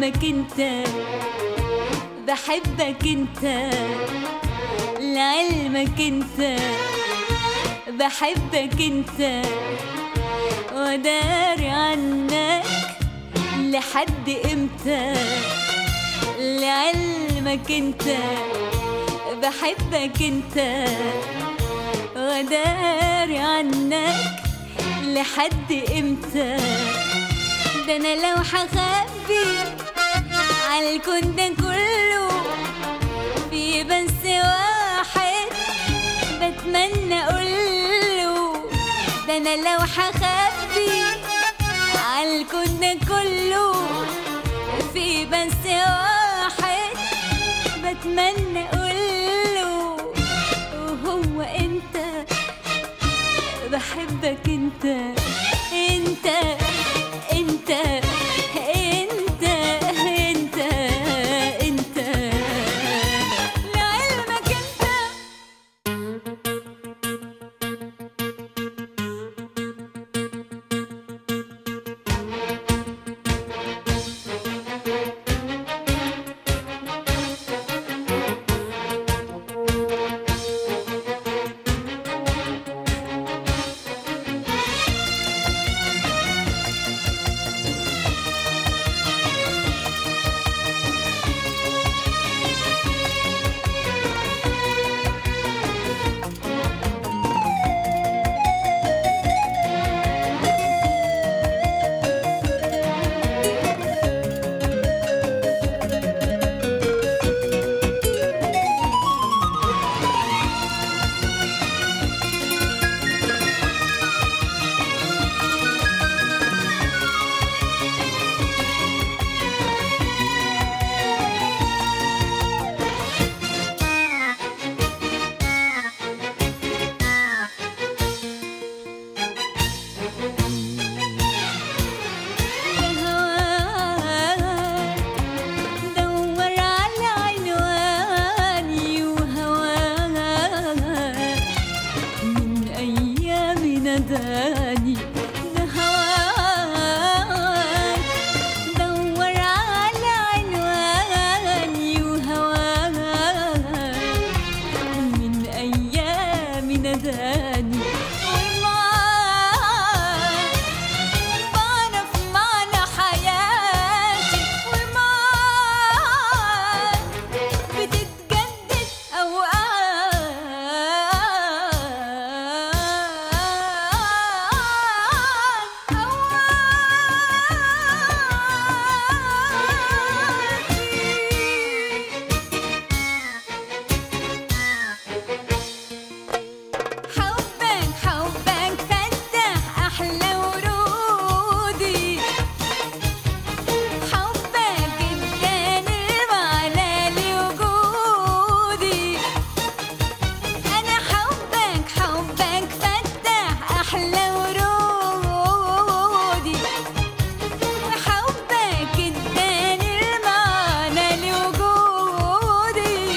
لعلمك انت بحبك انت لعلمك انت بحبك انت وداري عنك لحد امتى لعلمك انت بحبك انت وداري عنك لحد امتى ده انا لو هخبي عالكون ده كله في بس واحد بتمنى اقوله ده انا لو هخبي عالكون ده كله في بس واحد بتمنى اقوله وهو انت بحبك انت انت انت انت انت انت لعلمك انت هواك دور على عنواني وهواك من أيام نداني ده هواك دور على عنواني وهواك من أيام نداني ومعاك بعرف معنى حياتي ومعاك بتتجدد أوقات حبك حبك فتح أحلى ورودي حبك اداني المعنى لوجودي أنا حبك حبك فتح أحلى ورودي وحبك اداني المعنى لوجودي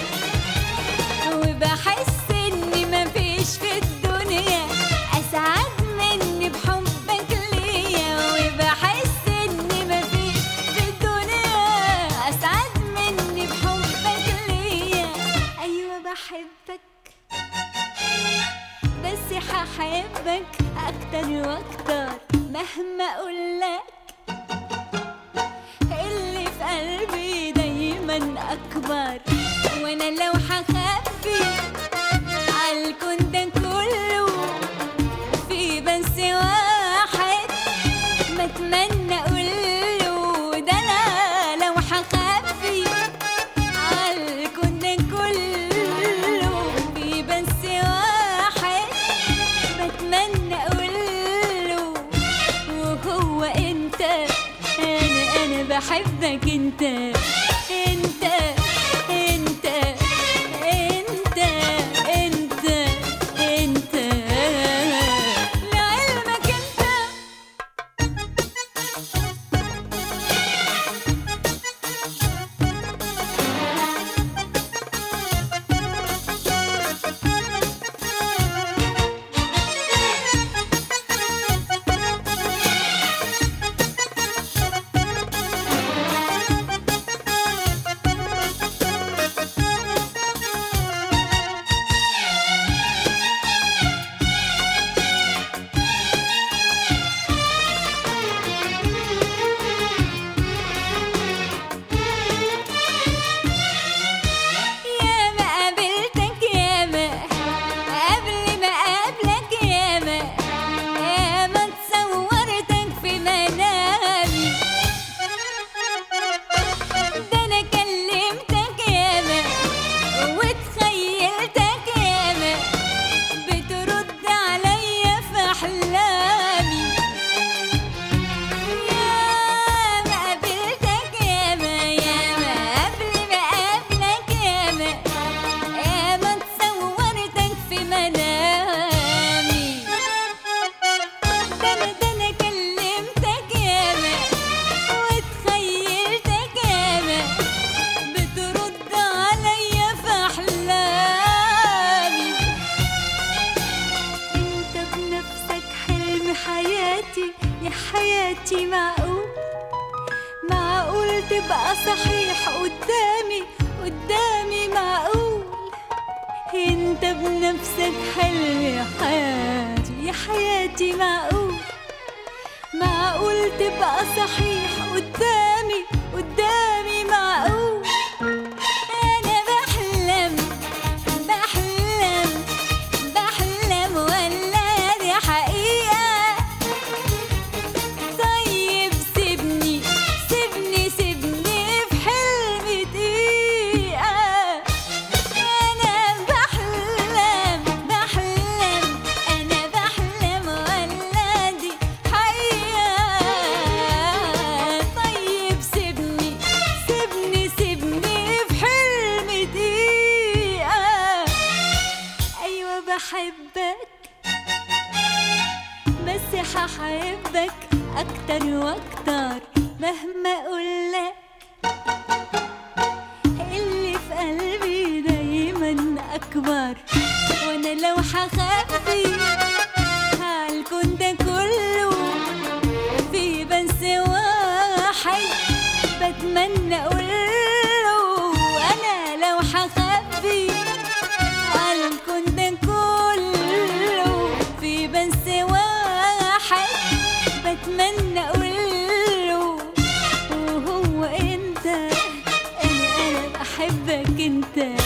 وبحس اني مفيش في الدنيا اسعد مني بحبك ليا وبحس اني مفيش في الدنيا اسعد مني بحبك ليا ايوه بحبك بس هحبك اكتر واكتر مهما اقولك اللي في قلبي دايما اكبر وانا لو هخبي عالكون ده كله في بس واحد بتمنى اقوله ده انا لو هخبي عالكون ده كله في بس واحد بتمنى اقوله وهو انت انا انا بحبك انت انت انت انت انت انت لعلمك انت تبقى صحيح قدامي قدامي معقول انت بنفسك حلو يا حياتي يا حياتي معقول معقول تبقى صحيح قدامي قدامي معقول انا بحلم بحلم بحلم ولا دي حقيقة طيب سيبني سيبني سيبني في حلمي دقيقة أنا بحلم بحلم أنا بحلم ولا دي حقيقة طيب سيبني سيبني سيبني في حلمي دقيقة أيوة بحبك بس هحبك أكتر وأكتر مهما أقولك اللي في قلبي دايما أكبر وأنا لو هخبي هالكون ده كله في بس واحد بتمنى أقوله أنا لو هخبي هالكون ده كله في بس واحد بتمنى أقوله وهو أنت أنا أنا بحبك أنت